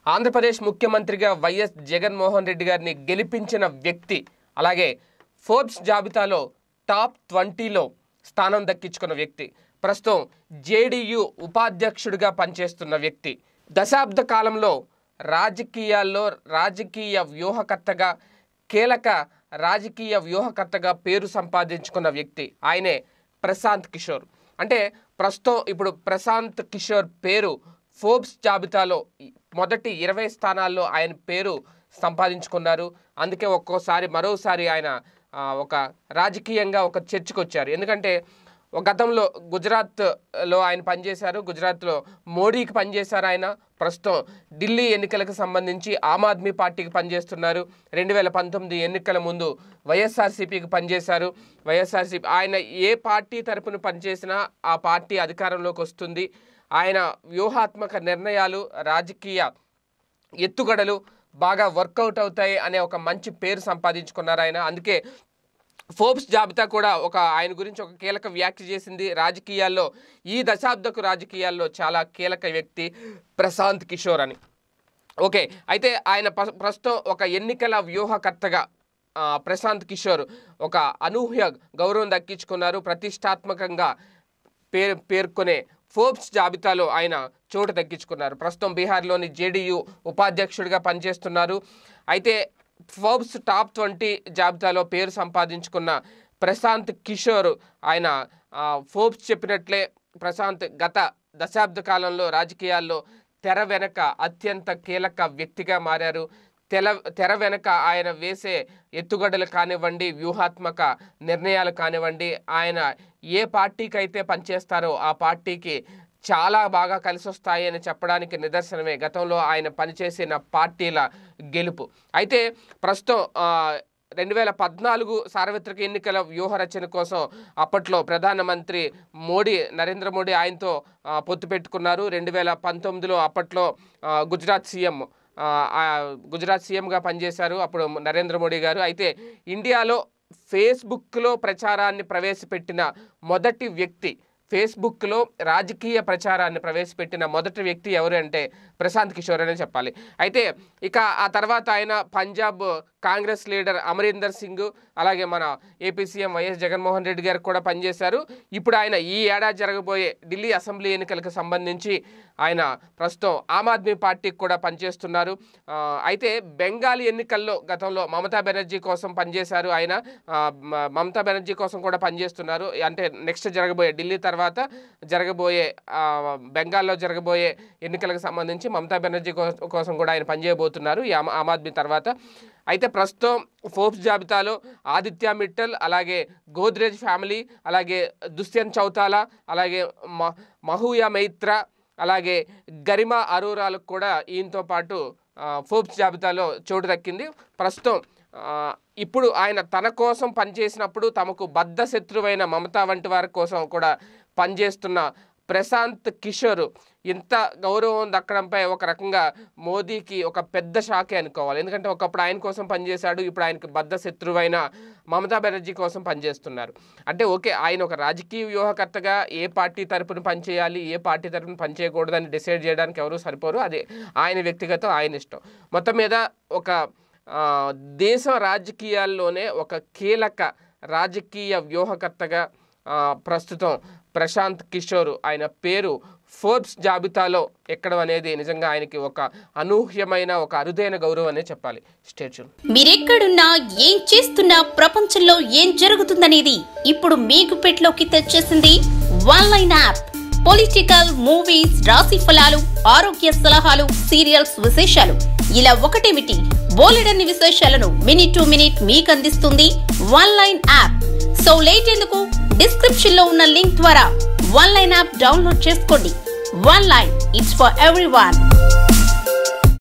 ఆంధ్రప్రదేశ్ ముఖ్యమంత్రిగా వైఎస్ జగన్మోహన్ రెడ్డి గారిని గెలిపించిన వ్యక్తి అలాగే ఫోర్బ్స్ జాబితాలో టాప్ ట్వంటీలో స్థానం దక్కించుకున్న వ్యక్తి ప్రస్తుతం జేడీయూ ఉపాధ్యక్షుడిగా పనిచేస్తున్న వ్యక్తి దశాబ్ద కాలంలో రాజకీయాల్లో రాజకీయ వ్యూహకర్తగా కీలక రాజకీయ వ్యూహకర్తగా పేరు సంపాదించుకున్న వ్యక్తి ఆయనే ప్రశాంత్ కిషోర్ అంటే ప్రస్తుతం ఇప్పుడు ప్రశాంత్ కిషోర్ పేరు ఫోర్బ్స్ జాబితాలో మొదటి ఇరవై స్థానాల్లో ఆయన పేరు సంపాదించుకున్నారు అందుకే ఒక్కోసారి మరోసారి ఆయన ఆ, ఒక రాజకీయంగా ఒక చర్చకు వచ్చారు ఎందుకంటే ఒక గతంలో గుజరాత్లో ఆయన పనిచేశారు గుజరాత్లో మోడీకి పనిచేశారు ఆయన ప్రస్తుతం ఢిల్లీ ఎన్నికలకు సంబంధించి ఆమ్ ఆద్మీ పార్టీకి పనిచేస్తున్నారు రెండు వేల పంతొమ్మిది ఎన్నికల ముందు వైఎస్ఆర్సీపీకి పనిచేశారు వైఎస్ఆర్సీపీ ఆయన ఏ పార్టీ తరపున పనిచేసినా ఆ పార్టీ అధికారంలోకి వస్తుంది ఆయన వ్యూహాత్మక నిర్ణయాలు రాజకీయ ఎత్తుగడలు బాగా వర్కౌట్ అవుతాయి అనే ఒక మంచి పేరు సంపాదించుకున్నారు ఆయన అందుకే ఫోర్బ్స్ జాబితా కూడా ఒక ఆయన గురించి ఒక కీలక వ్యాఖ్య చేసింది రాజకీయాల్లో ఈ దశాబ్దపు రాజకీయాల్లో చాలా కీలక వ్యక్తి ప్రశాంత్ కిషోర్ అని ఓకే అయితే ఆయన ప్ర- ప్రస్తుతం ఒక ఎన్నికల వ్యూహకర్తగా ఆ, ప్రశాంత్ కిషోర్ ఒక అనూహ్య గౌరవం దక్కించుకున్నారు ప్రతిష్టాత్మకంగా పేరు పేర్కొనే ఫోర్బ్స్ జాబితాలో ఆయన చోటు దక్కించుకున్నారు ప్రస్తుతం బీహార్లోని జేడీయూ ఉపాధ్యక్షుడిగా పనిచేస్తున్నారు అయితే ఫోర్బ్స్ టాప్ ట్వంటీ జాబితాలో పేరు సంపాదించుకున్న ప్రశాంత్ కిషోర్ ఆయన ఆ, ఫోర్బ్స్ చెప్పినట్లే ప్రశాంత్ గత దశాబ్ద కాలంలో రాజకీయాల్లో తెర వెనక అత్యంత కీలక వ్యక్తిగా మారారు తెల తెర వెనక ఆయన వేసే ఎత్తుగడలు కానివ్వండి వ్యూహాత్మక నిర్ణయాలు కానివ్వండి ఆయన ఏ పార్టీకి అయితే పనిచేస్తారో ఆ పార్టీకి చాలా బాగా కలిసి వస్తాయి అని చెప్పడానికి నిదర్శనమే గతంలో ఆయన పనిచేసిన పార్టీల గెలుపు అయితే ప్రస్తుతం ఆ, రెండు వేల పద్నాలుగు సార్వత్రిక ఎన్నికల వ్యూహ రచన కోసం అప్పట్లో ప్రధానమంత్రి మోడీ నరేంద్ర మోడీ ఆయనతో ఆ, పొత్తు పెట్టుకున్నారు రెండు వేల పంతొమ్మిదిలో అప్పట్లో ఆ, గుజరాత్ సీఎం ఆ, ఆ, గుజరాత్ సీఎంగా పనిచేశారు అప్పుడు నరేంద్ర మోడీ గారు అయితే ఇండియాలో ఫేస్బుక్లో ప్రచారాన్ని ప్రవేశపెట్టిన మొదటి వ్యక్తి ఫేస్బుక్లో రాజకీయ ప్రచారాన్ని ప్రవేశపెట్టిన మొదటి వ్యక్తి ఎవరు అంటే ప్రశాంత్ కిషోర్ అనే చెప్పాలి అయితే ఇక ఆ తర్వాత ఆయన పంజాబ్ కాంగ్రెస్ లీడర్ అమరీందర్ సింగ్ అలాగే మన AP CM YS Jaganmohan Reddy garu కూడా పనిచేశారు ఇప్పుడు ఆయన ఈ ఏడాది జరగబోయే ఢిల్లీ అసెంబ్లీ ఎన్నికలకు సంబంధించి ఆయన ప్రస్తుతం ఆమ్ ఆద్మీ పార్టీకి కూడా పనిచేస్తున్నారు ఆ, అయితే బెంగాలీ ఎన్నికల్లో గతంలో మమతా బెనర్జీ కోసం పనిచేశారు ఆయన ఆ, మ- మమతా బెనర్జీ కోసం కూడా పనిచేస్తున్నారు అంటే నెక్స్ట్ జరగబోయే ఢిల్లీ తర్వాత జరగబోయే ఆ, బెంగాల్లో జరగబోయే ఎన్నికలకు సంబంధించి మమతా బెనర్జీ కో- కోసం కూడా ఆయన పనిచేయబోతున్నారు ఈ ఆమ్ ఆమ్ ఆద్మీ తర్వాత అయితే ప్రస్తుతం ఫోర్బ్స్ జాబితాలో ఆదిత్య మిట్టల్ అలాగే గోద్రేజ్ ఫ్యామిలీ అలాగే దుష్యంత్ చౌతాలా అలాగే మ మహూయా మైత్ర అలాగే గరిమా అరోరాలకు కూడా ఈయనతో పాటు ఆ, ఫోర్బ్స్ జాబితాలో చోటు దక్కింది ప్రస్తుతం ఆ, ఇప్పుడు ఆయన తన కోసం పనిచేసినప్పుడు తమకు బద్ధ శత్రువైన మమతా వంటి వారి కోసం కూడా పనిచేస్తున్న ప్రశాంత్ కిషోర్ ఇంత గౌరవం దక్కడంపై ఒక రకంగా మోదీకి ఒక పెద్ద షాకే అనుకోవాలి ఎందుకంటే ఒకప్పుడు ఆయన కోసం పనిచేశాడు ఇప్పుడు ఆయనకి బద్ధ శత్రువైన మమతా బెనర్జీ కోసం పనిచేస్తున్నారు అంటే ఓకే ఆయన ఒక రాజకీయ వ్యూహకర్తగా ఏ పార్టీ తరపున పనిచేయాలి ఏ పార్టీ తరపున పనిచేయకూడదని డిసైడ్ చేయడానికి ఎవరు సరిపోరు అది ఆయన వ్యక్తిగతం ఆయన ఇష్టం మొత్తం మీద ఒక ఆ, దేశ రాజకీయాల్లోనే ఒక కీలక రాజకీయ వ్యూహకర్తగా ఆ, ప్రస్తుతం ప్రశాంత్ కిషోర్ ఆయన పేరు ఫోర్బ్స్ జాబితాలో ఎక్కడం అనేది నిజంగా ఆయనకి ఒక అనూహ్యమైన ఒక అరుదైన గౌరవం అనే చెప్పాలి స్టేచ్యూ మీరెక్కడున్నా ఏం చేస్తున్నా ప్రపంచంలో ఏం జరుగుతుందనేది ఇప్పుడు మీకు పెట్లోకి తెచ్చేసింది one line app political movies రాశి ఫలాలు ఆరోగ్య సలహాలు సీరియల్స్ విశేషాలు ఇలా ఒకటేమిటి బోలెడన్ని విశేషాలను మినిట్ టు మినిట్ మీకు అందిస్తుంది one line app so late ఎందుకు డిస్క్రిప్షన్ లో ఉన్న లింక్ ద్వారా వన్ లైన్ యాప్ డౌన్లోడ్ చేసుకోండి one line it's for every